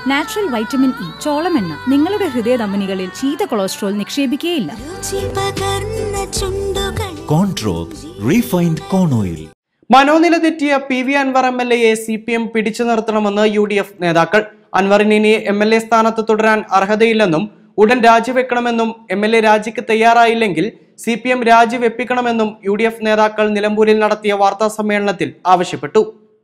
Natural vitamin E ചോളമെണ്ണ നിങ്ങളുടെ ഹൃദയധമനികളിൽ ചീത്ത cholesterol നിക്ഷേപിക്കുകയില്ല രുചി പകർന്ന ചുണ്ടുകൾ കോൺട്രോപ്പ് റീഫൈൻഡ് കോൺ ഓയിൽ മനോനില തെറ്റിയ P V Anvar M L എയെ സി പി എം പിടിച്ചു നിർത്തണമെന്ന് യു ഡി എഫ് നേതാക്കൾ അൻവറിന് ഇനി എം എൽ എ സ്ഥാനത്ത് തുടരാൻ അർഹതയില്ലെന്നും ഉടൻ രാജിവെക്കണമെന്നും എം എൽ എ രാജിക്ക് തയ്യാറായില്ലെങ്കിൽ സി പി എം രാജിവെപ്പിക്കണമെന്നും യു ഡി എഫ് നേതാക്കൾ നിലമ്പൂരിൽ നടത്തിയ വാർത്താ സമ്മേളനത്തിൽ ആവശ്യപ്പെട്ടു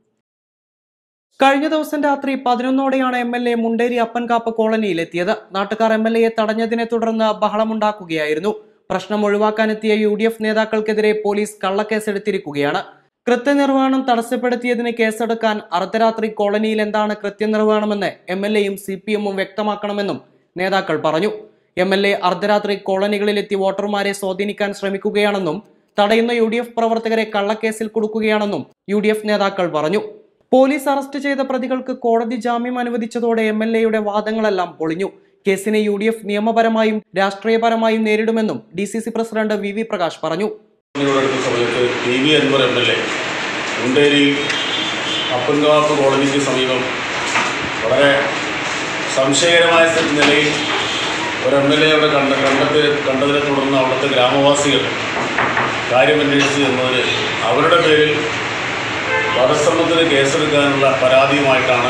കഴിഞ്ഞ ദിവസം രാത്രി പതിനൊന്നോടെയാണ് M L A Munderi Appankappu കോളനിയിലെത്തിയത് നാട്ടുകാർ എം എൽ എയെ തടഞ്ഞതിനെ തുടർന്ന് ബഹളമുണ്ടാക്കുകയായിരുന്നു പ്രശ്നം ഒഴിവാക്കാനെത്തിയ യു ഡി എഫ് നേതാക്കൾക്കെതിരെ പോലീസ് കള്ളക്കേസെടുത്തിരിക്കുകയാണ് കൃത്യനിർവഹണം തടസ്സപ്പെടുത്തിയതിന് കേസെടുക്കാൻ അർദ്ധരാത്രി കോളനിയിൽ എന്താണ് കൃത്യനിർവഹണമെന്ന് എം എൽ എയും സി പി എമ്മും വ്യക്തമാക്കണമെന്നും നേതാക്കൾ പറഞ്ഞു എം എൽ എ അർദ്ധരാത്രി കോളനികളിലെത്തി വോട്ടർമാരെ സ്വാധീനിക്കാൻ ശ്രമിക്കുകയാണെന്നും തടയുന്ന യു ഡി എഫ് പ്രവർത്തകരെ കള്ളക്കേസിൽ കൊടുക്കുകയാണെന്നും യു ഡി എഫ് നേതാക്കൾ പറഞ്ഞു പോലീസ് അറസ്റ്റ് ചെയ്ത പ്രതികൾക്ക് കോടതി ജാമ്യം അനുവദിച്ചതോടെ എം എൽ എയുടെ വാദങ്ങളെല്ലാം പൊളിഞ്ഞു കേസിനെ യു ഡി എഫ് നിയമപരമായും രാഷ്ട്രീയപരമായും നേരിടുമെന്നും D C C president V V Prakash പറഞ്ഞു ടുത്ത സമയത്ത് T V Anvar M L A Munderi Appankappu കോളനിക്ക് സമീപം വളരെ സംശയകരമായ സ്ഥിതി നിലയിൽ ഒരു എം എൽ എ അവിടെ കണ്ട കണ്ടത് കണ്ടതിനെ തുടർന്ന് അവിടുത്തെ ഗ്രാമവാസികൾ കാര്യമന്വേഷിച്ച് എന്നതിന് അവരുടെ പേരിൽ വധശ്രമത്തിന് കേസെടുക്കാനുള്ള പരാതിയുമായിട്ടാണ്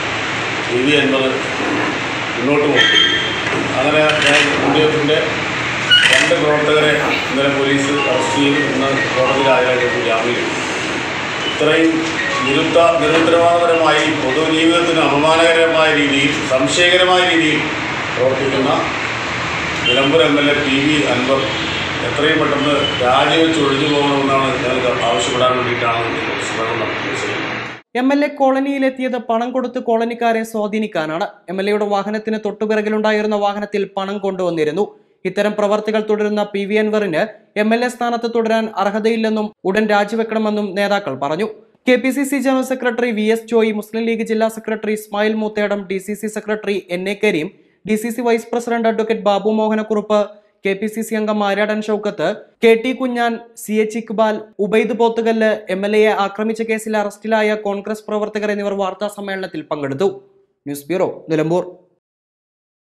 ടി വി അൻവർ മുന്നോട്ട് പോകുന്നത് അങ്ങനെ ഞാൻ യു ഡി എഫിൻ്റെ രണ്ട് പ്രവർത്തകരെ ഇന്നലെ പോലീസ് അറസ്റ്റ് ചെയ്ത് ഇന്ന് കോടതിയിൽ ഹാജരാക്കിയപ്പോൾ ജാമ്യം കിട്ടി. ഇത്രയും നിരുത്ത നിരുത്തരവാദപരമായി പൊതുജീവിതത്തിന് അപമാനകരമായ രീതിയിൽ സംശയകരമായ രീതിയിൽ പ്രവർത്തിക്കുന്ന Nilambur M L A P V Anvar എത്രയും പെട്ടെന്ന് രാജിവെച്ച് ഒഴിഞ്ഞു പോകണമെന്നാണ് ഞങ്ങൾക്ക് ആവശ്യപ്പെടാൻ വേണ്ടിയിട്ടാണ് ഈ സമ്മേളനം നടത്തുന്നത് എം എൽ എ കോളനിയിലെത്തിയത് പണം കൊടുത്ത് കോളനിക്കാരെ സ്വാധീനിക്കാനാണ് എം എൽ എയുടെ വാഹനത്തിന് തൊട്ടുപിറകിലുണ്ടായിരുന്ന വാഹനത്തിൽ പണം കൊണ്ടുവന്നിരുന്നു ഇത്തരം പ്രവർത്തികൾ തുടരുന്ന പി വി അൻവറിന് എം എൽ എ സ്ഥാനത്ത് തുടരാൻ അർഹതയില്ലെന്നും ഉടൻ രാജിവെക്കണമെന്നും നേതാക്കൾ പറഞ്ഞു K P C C general secretary V S Joy Muslim League ജില്ലാ secretary Ismail Moothedam D C C secretary N A Kareem D C C vice president advocate Babu Mohanakkurup K P C C അംഗം Aradan Shoukath K T Kunjan C H Iqbal Ubaid Pothukal M L എയെ ആക്രമിച്ച കേസിൽ അറസ്റ്റിലായ കോൺഗ്രസ് പ്രവർത്തകർ എന്നിവർ വാർത്താ സമ്മേളനത്തിൽ പങ്കെടുത്തു ന്യൂസ് ബ്യൂറോ നിലമ്പൂർ